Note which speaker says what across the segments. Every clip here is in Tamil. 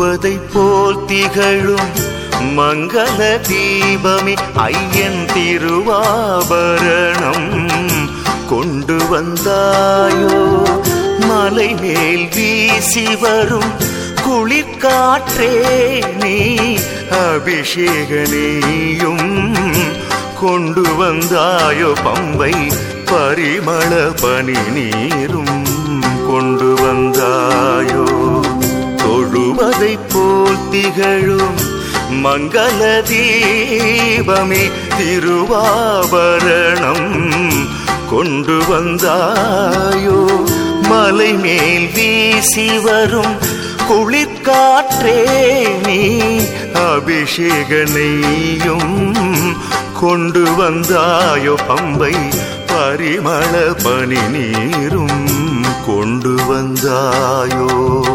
Speaker 1: தொழுவதை போல் திகழும் மங்கள தீபமே ஐயன் திருவாபரணம் கொண்டு வந்தாயோ மலை மேல் வீசி வரும் குளிர்காற்றே நீ அபிஷேக நீயும் கொண்டு வந்தாயோ பம்பை பரிமள பனி நீரும் கொண்டு வந்தாயோ தொழுவதை போல் திகழும் மங்கள தீபமே திருவாபரணம் கொண்டு வந்தாயோ மலை மேல் வீசி வரும் குளிர்காற்றே நீ அபிஷேக நெய்யும் கொண்டு வந்தாயோ பம்பை பரிமள பனி நீரும் கொண்டு வந்தாயோ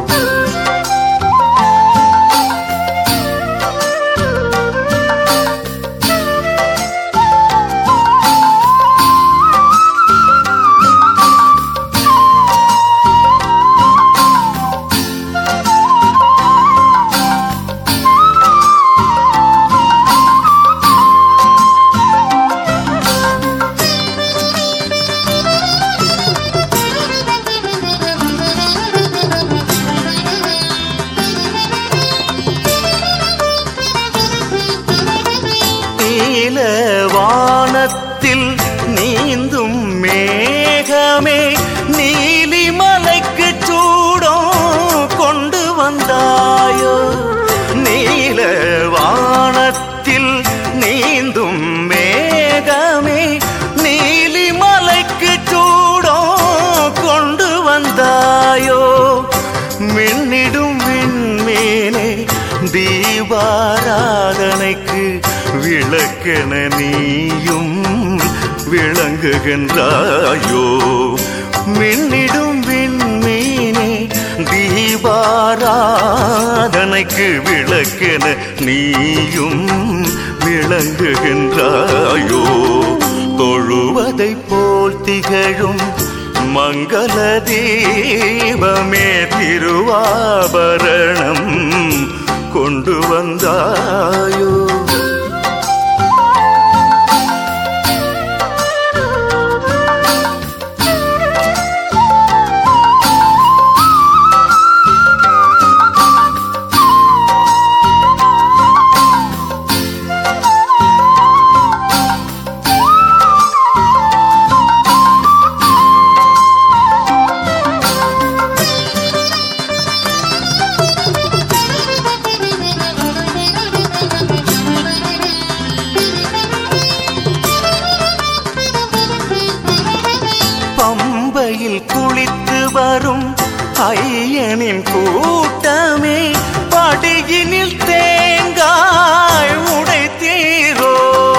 Speaker 1: நீல வானத்தில் நீந்தும் மேகமே நீலிமலைக்கு சூடம் கொண்டு வந்தாயோ நீல வானத்தில் நீந்தும் மேகமே நீலிமலைக்கு சூடம் கொண்டு வந்தாயோ மின்னிடும் விண்மேனே தீபாராதனைக்கு விளக்கென நீயும் விளங்குகின்றாயோ மின்னிடும் விண்மீனே தீபாராதனைக்கு விளக்கென நீயும் விளங்குகின்றாயோ தொழுவதை போல் திகழும் மங்கள தீபமே திருவாபரணம் கொண்டு வந்தாயோ பம்பையில் குளித்து வரும் ஐயனின் கூட்டமே படியினில் தேங்காய் உடைத்தீரோ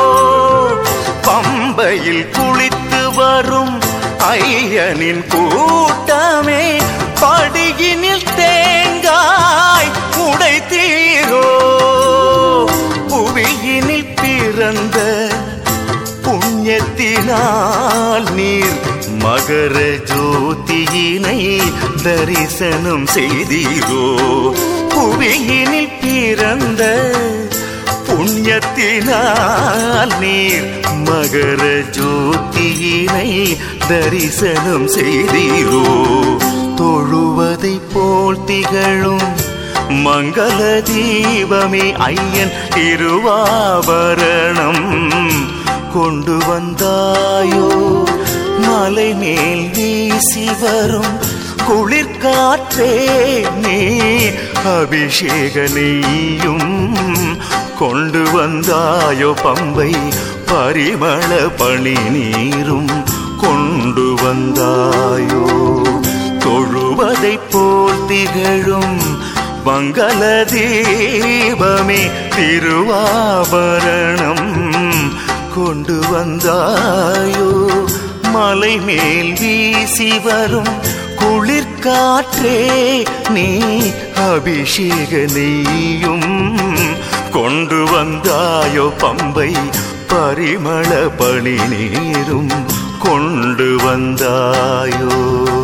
Speaker 1: பம்பையில் குளித்து வரும் ஐயனின் கூட்டமே படியினில் தேங்காய் உடைத்தீரோ புவியினில் பிறந்த புண்ணியத்தினால் நீர் மகர ஜோதியினை தரிசனம் செய்தீரோ புவியினில் பிறந்த புண்ணியத்தினால் நீர் மகர ஜோதியினை தரிசனம் செய்தீரோ தொழுவதை போல் திகழும் மங்கள தீபமே ஐயன் திருவாபரணம் கொண்டு வந்தாயோ மலை மேல் வீசி வரும் குளிர்காற்றே நீ அபிஷேக நீயும் கொண்டு வந்தாயோ பம்பை பரிமள பணி நீரும் கொண்டு வந்தாயோ தொழுவதை போல் திகழும் மங்கள தீபமே திருவாபரணம் கொண்டு வந்தாயோ மலை மேல் வீசி வரும் குளிர்காற்றே நீ அபிஷேக நெய்யும் கொண்டு வந்தாயோ பம்பை பரிமள பணி நீரும் கொண்டு வந்தாயோ